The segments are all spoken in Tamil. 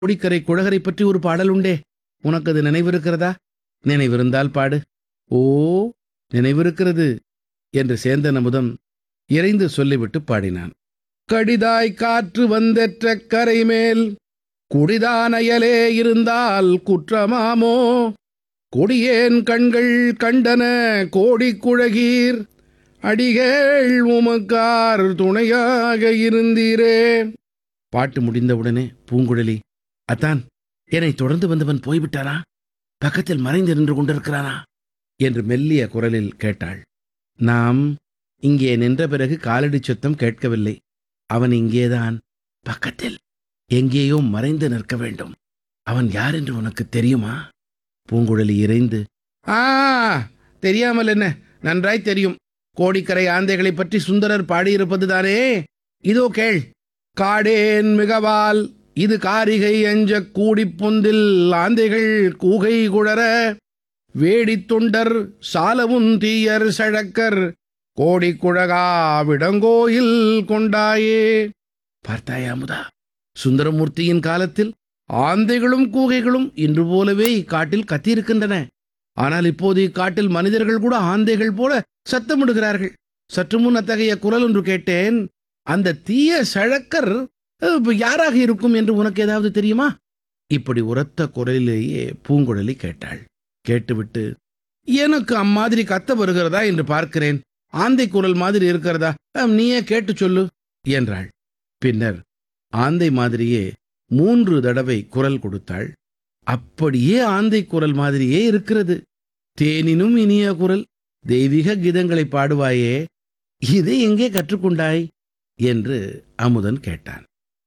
கோடிக்கரை குழகரை பற்றி ஒரு பாடல் உண்டே உனக்கு அது நினைவிருக்கிறதா நினைவிருந்தால் பாடு ஓ நினைவிருக்கிறது என்று சேந்தன் அமுதம் இறைந்து சொல்லிவிட்டு பாடினான் கடிதாய் காற்று வந்தெற்ற கரைமேல் குடிதான் அயலே இருந்தால் குற்றமாமோ கொடியேன் கண்கள் கண்டன கோடி குழகீர் அடிகள் உமக்கார் துணையாக இருந்தீரே பாட்டு முடிந்தவுடனே பூங்குழலி அத்தான் என்னை தொடர்ந்து வந்தவன் போய்விட்டானா பக்கத்தில் மறைந்து நின்று கொண்டிருக்கிறானா என்று மெல்லிய குரலில் கேட்டாள் நாம் இங்கே நின்ற பிறகு காலடி சத்தம் கேட்கவில்லை அவன் இங்கேதான் பக்கத்தில் எங்கேயோ மறைந்து நிற்க வேண்டும் அவன் யார் என்று உனக்கு தெரியுமா பூங்குழலி இறைந்து ஆ தெரியாமல் என்ன நன்றாய் தெரியும் கோடிக்கரை ஆந்தைகளைப் பற்றி சுந்தரர் பாடியிருப்பதுதானே இதோ கேள் காடேன் மிகவால் இது காரிகை எஞ்ச கூடிப் பொந்தில் ஆந்தைகள் கூகை குழற வேடித் தொண்டர் சாலவும் தீயர் சழக்கர் கோடி குழகா விடங்கோயில் கொண்டாயே பார்த்தாயா அமுதா சுந்தரமூர்த்தியின் காலத்தில் ஆந்தைகளும் கூகைகளும் இன்று போலவே இக்காட்டில் கத்தியிருக்கின்றன ஆனால் இப்போது இக்காட்டில் மனிதர்கள் கூட ஆந்தைகள் போல சத்தமிடுகிறார்கள் சற்று முன் அத்தகைய குரல் ஒன்று கேட்டேன் அந்த தீய சழக்கர் அஹ், யாராக இருக்கும் என்று உனக்கு ஏதாவது தெரியுமா இப்படி உரத்த குரலிலேயே பூங்குழலி கேட்டாள் கேட்டுவிட்டு எனக்கு அம்மாதிரி கத்த வருகிறதா என்று பார்க்கிறேன் ஆந்தை குரல் மாதிரி இருக்கிறதா அஹ், நீயே கேட்டு சொல்லு என்றாள் பின்னர் ஆந்தை மாதிரியே மூன்று தடவை குரல் கொடுத்தாள் அப்படியே ஆந்தை குரல் மாதிரியே இருக்கிறது தேனினும் இனிய குரல் தெய்வீக கீதங்களை பாடுவாயே இதை எங்கே கற்றுக்கொண்டாய் என்று அமுதன் கேட்டான்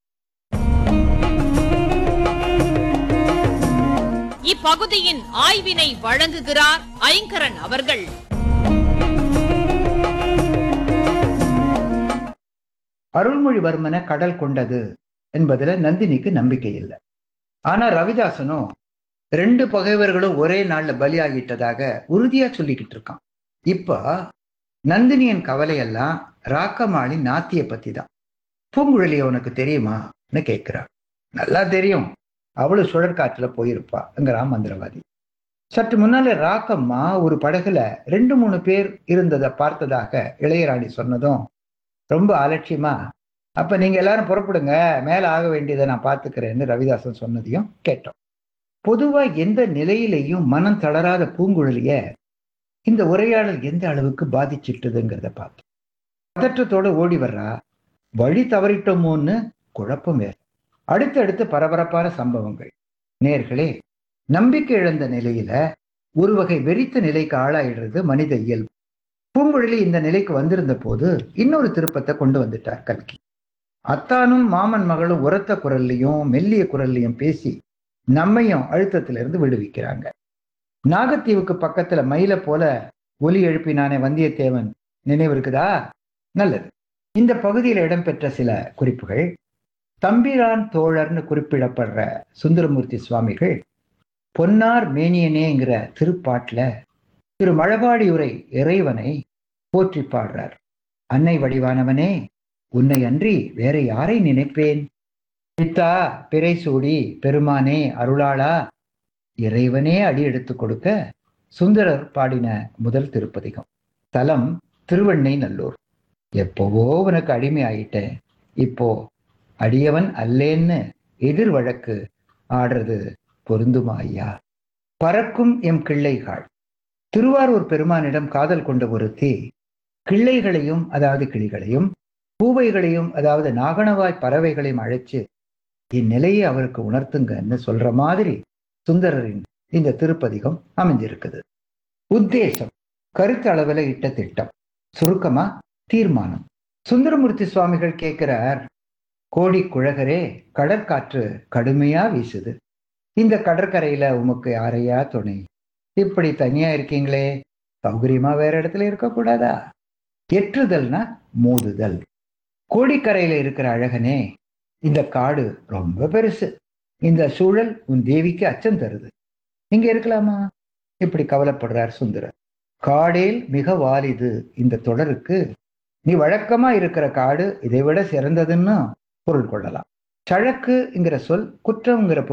இப்பகுதியின் ஆய்வினை வழங்குகிறார் ஐங்கரன் அவர்கள் அருள்மொழிவர்மனை கடல் கொண்டது என்பதுல நந்தினிக்கு நம்பிக்கை இல்லை ஆனா ரவிதாசனும் ரெண்டு பகைவர்களும் ஒரே நாள்ல பலியாகிட்டதாக உறுதியா சொல்லிக்கிட்டு இருக்கான் இப்ப நந்தினியின் கவலையெல்லாம் ராக்கமாளி நாத்திய பத்தி தான் பூங்குழலி உனக்கு தெரியுமான்னு கேட்கிறார் நல்லா தெரியும் அவளும் சுழற்காற்றுல போயிருப்பாங்கிறான் மந்திரவாதி சற்று முன்னால ராக்கம்மா ஒரு படகுல ரெண்டு மூணு பேர் இருந்ததை பார்த்ததாக இளையராணி சொன்னதும் ரொம்ப அலட்சியமா அப்ப நீங்க எல்லாரும் புறப்படுங்க மேல ஆக வேண்டியதை நான் பார்த்துக்கிறேன்னு ரவிதாசன் சொன்னதையும் கேட்டோம் பொதுவா எந்த நிலையிலையும் மனம் தளராத பூங்குழலிய இந்த உரையாடல் எந்த அளவுக்கு பாதிச்சிட்டுதுங்கிறத பார்த்தோம் பதற்றத்தோட ஓடி வர்றா வழி தவறிட்டோமோன்னு குழப்பம் வேறு அடுத்தடுத்து பரபரப்பான சம்பவங்கள் நேர்களே நம்பிக்கை இழந்த நிலையில ஒரு வகை வெறித்த நிலைக்கு ஆளாயிடுறது மனித இயல்பு பூங்குழலி இந்த நிலைக்கு வந்திருந்த போது இன்னொரு திருப்பத்தை கொண்டு வந்துட்டார் கல்கி அத்தானும் மாமன் மகளும் உரத்த குரல்லையும் மெல்லிய குரல்லையும் பேசி நம்மையும் அழுத்தத்திலிருந்து விடுவிக்கிறாங்க நாகத்தீவுக்கு பக்கத்துல மயில போல ஒலி எழுப்பினானே வந்தியத்தேவன் நினைவு இருக்குதா நல்லது இந்த பகுதியில் இடம்பெற்ற சில குறிப்புகள் தம்பிரான் தோழர்னு குறிப்பிடப்படுற சுந்தரமூர்த்தி சுவாமிகள் பொன்னார் மேனியனேங்கிற திருப்பாட்டுல திரு மழபாடியுரை இறைவனை போற்றி பாடுறார் அன்னை வடிவானவனே உன்னை அன்றி வேற யாரை நினைப்பேன் பித்தா பிறை சூடி பெருமானே அருளாளா இறைவனே அடி எடுத்து கொடுக்க சுந்தரர் பாடின முதல் திருப்பதிகம் தலம் திருவண்ணை நல்லூர் எப்போவோ உனக்கு அடிமை ஆயிட்டேன் இப்போ அடியவன் அல்லேன்னு எதிர் வழக்கு ஆடுறது பொருந்துமா ஐயா பறக்கும் எம் கிள்ளைகாள் திருவாரூர் பெருமானிடம் காதல் கொண்ட ஒருத்தி கிள்ளைகளையும் அதாவது கிளிகளையும் பூவைகளையும் அதாவது நாகணவாய் பறவைகளையும் அழைச்சு இந்நிலையை அவருக்கு உணர்த்துங்கன்னு சொல்ற மாதிரி சுந்தரரின் இந்த திருப்பதிகம் அமைஞ்சிருக்குது உத்தேசம் கருத்து அளவுல இட்ட திட்டம் சுருக்கமா தீர்மானம் சுந்தரமூர்த்தி சுவாமிகள் கேட்கிறார் கோடி குழகரே கடற்காற்று கடுமையா வீசுது இந்த கடற்கரையில உமக்கு யாரையா துணை இப்படி தனியா இருக்கீங்களே சௌகரியமா வேற இடத்துல இருக்கக்கூடாதா எற்றுதல்னா மோதுதல் கோடிக்கரையில இருக்கிற அழகனே இந்த காடு ரொம்ப பெருசு இந்த சூழல் உன் தேவிக்கு அச்சம் தருது இங்க இருக்கலாமா இப்படி கவலைப்படுறார் சுந்தரர் காடேல் மிக வாலிது இந்த தொடருக்கு நீ வழக்கமா இருக்கிற காடு இதை விட சிறந்ததுன்னு பொருள் கொள்ளலாம் சழக்குங்கிற சொல் குற்றம்ங்கிற